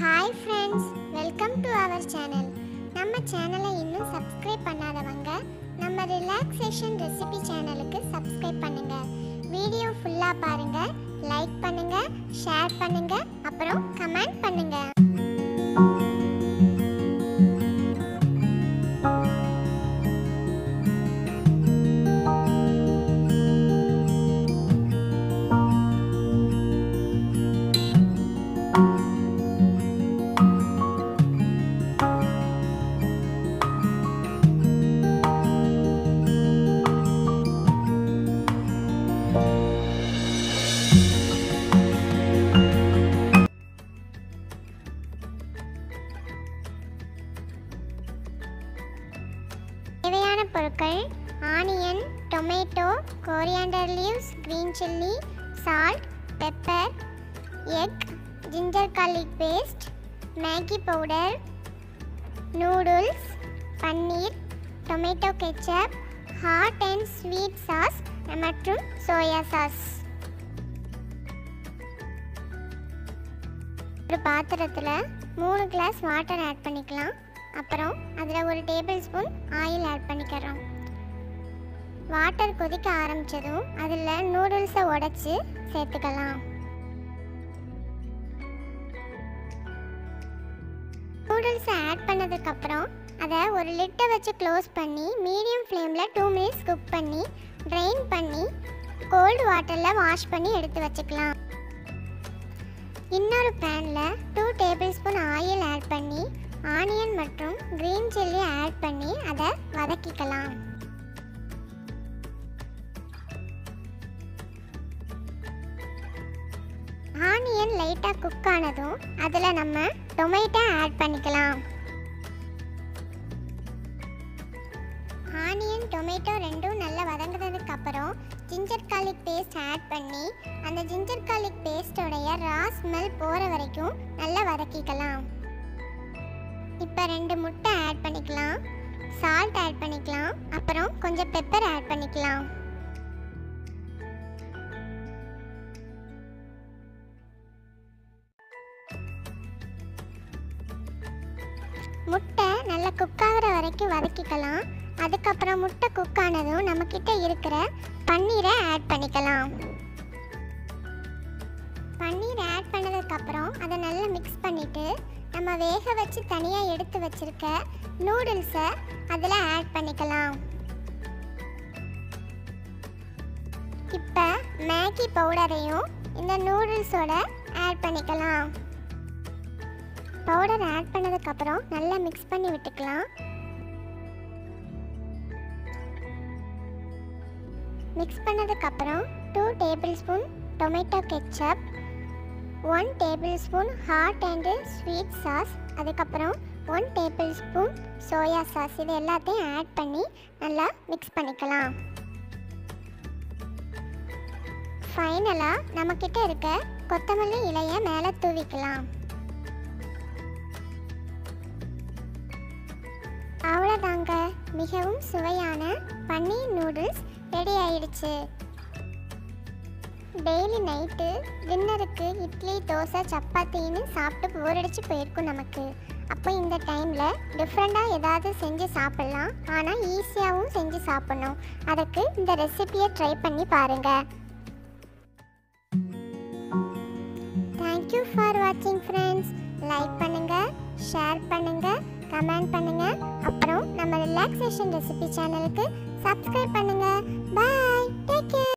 hi friends welcome to our channel நம்ம சேனலை இன்னும் சப்ஸ்கிரைப் பண்ணாதவங்க நம்ம ரிலாக்ஸேஷன் ரெசிபி சேனலுக்கு சப்ஸ்கிரைப் பண்ணுங்க வீடியோ ஃபுல்லாக பாருங்க லைக் பண்ணுங்க ஷேர் பண்ணுங்க அப்புறம் கமெண்ட் பண்ணுங்க தேவையான பொருட்கள் onion tomato coriander leaves green chilli salt pepper egg ginger garlic paste Maggi powder noodles paneer tomato ketchup hot and sweet sauce மற்றும் சோயா சாஸ் ஒரு பாத்திரத்தில் மூணு கிளாஸ் வாட்டர் ஆட் பண்ணிக்கலாம் அப்புறம் அதில் ஒரு டேபிள் ஸ்பூன் ஆயில் ஆட் பண்ணிக்கிறோம் வாட்டர் கொதிக்க ஆரம்பித்ததும் அதில் நூடுல்ஸை உடைச்சி சேர்த்துக்கலாம் நூடுல்ஸை ஆட் பண்ணதுக்கப்புறம் அதை ஒரு லிட்டை வச்சு க்ளோஸ் பண்ணி மீடியம் ஃப்ளேமில் டூ மினிட்ஸ் குக் பண்ணி ட்ரெயின் பண்ணி கோல்டு வாட்டரில் வாஷ் பண்ணி எடுத்து வச்சுக்கலாம் இன்னொரு பேனில் two tablespoon oil add பண்ணி ஆனியன் மற்றும் க்ரீன் சில்லி ஆட் பண்ணி அதை வதக்கிக்கலாம் ஆனியன் லைட்டாக குக் ஆனதும் அதில் நம்ம டொமேட்டோ ஆட் பண்ணிக்கலாம் ஆனியன் டொமேட்டோ ரெண்டும் நல்லா வதங்குனதுக்கு அப்புறம் ஜிஞ்சர் garlic பேஸ்ட் ஆட் பண்ணி அந்த ஜிஞ்சர் garlic பேஸ்டோடைய ரா ஸ்மெல் போகிற வரைக்கும் நல்லா வதக்கிக்கலாம் இப்போ ரெண்டு முட்டை ஆட் பண்ணிக்கலாம் சால்ட் ஆட் பண்ணிக்கலாம் அப்புறம் கொஞ்சம் பெப்பர் ஆட் பண்ணிக்கலாம் முட்டை நல்லா குக் ஆகிற வரைக்கும் வதக்கிக்கலாம் அதுக்கப்புறம் முட்டை குக் ஆனதும் நம்மக்கிட்ட இருக்கிற பன்னீரை ஆட் பண்ணிக்கலாம் பன்னீர் ஆட் பண்ணதுக்கப்புறம் அதை நல்லா மிக்ஸ் பண்ணிவிட்டு நம்ம வேக வச்சு தனியாக எடுத்து வச்சிருக்க நூடுல்ஸை அதில் ஆட் பண்ணிக்கலாம் இப்போ மேகி பவுடரையும் இந்த நூடுல்ஸோட ஆட் பண்ணிக்கலாம் பவுடர் ஆட் பண்ணதுக்கப்புறம் நல்லா மிக்ஸ் பண்ணி விட்டுக்கலாம் மிக்ஸ் பண்ணதுக்கப்புறம் two tablespoon tomato ketchup one tablespoon hot and sweet sauce அதுக்கப்புறம் one tablespoon soya sauce இது எல்லாத்தையும் ஆட் பண்ணி நல்லா மிக்ஸ் பண்ணிக்கலாம் ஃபைனலாக நம்மக்கிட்ட இருக்க கொத்தமல்லி இலையை மேலே தூவிக்கலாம் அவ்வளோதாங்க மிகவும் சுவையான பன்னீர் நூடுல்ஸ் ரெடி ஆயிடுச்சு டெய்லி நைட்டு டின்னருக்கு இட்லி தோசை சப்பாத்தின்னு சாப்பிட்டு போர் அடிச்சு போயிருக்கும் நமக்கு அப்போ இந்த டைமில் டிஃப்ரெண்ட்டாக ஏதாவது செஞ்சு சாப்பிட்லாம் ஆனால் ஈஸியாகவும் செஞ்சு சாப்பிட்ணும் அதுக்கு இந்த ரெசிபியை ட்ரை பண்ணி பாருங்கள் தேங்க்யூ ஃபார் வாட்சிங் ஃப்ரெண்ட்ஸ் லைக் பண்ணுங்கள் ஷேர் பண்ணுங்கள் கமெண்ட் பண்ணுங்கள் அப்புறம் நம்ம ரிலாக்ஸேஷன் ரெசிபி சேனலுக்கு சப்ஸ்கிரைப் பண்ணுங்கள் பாய்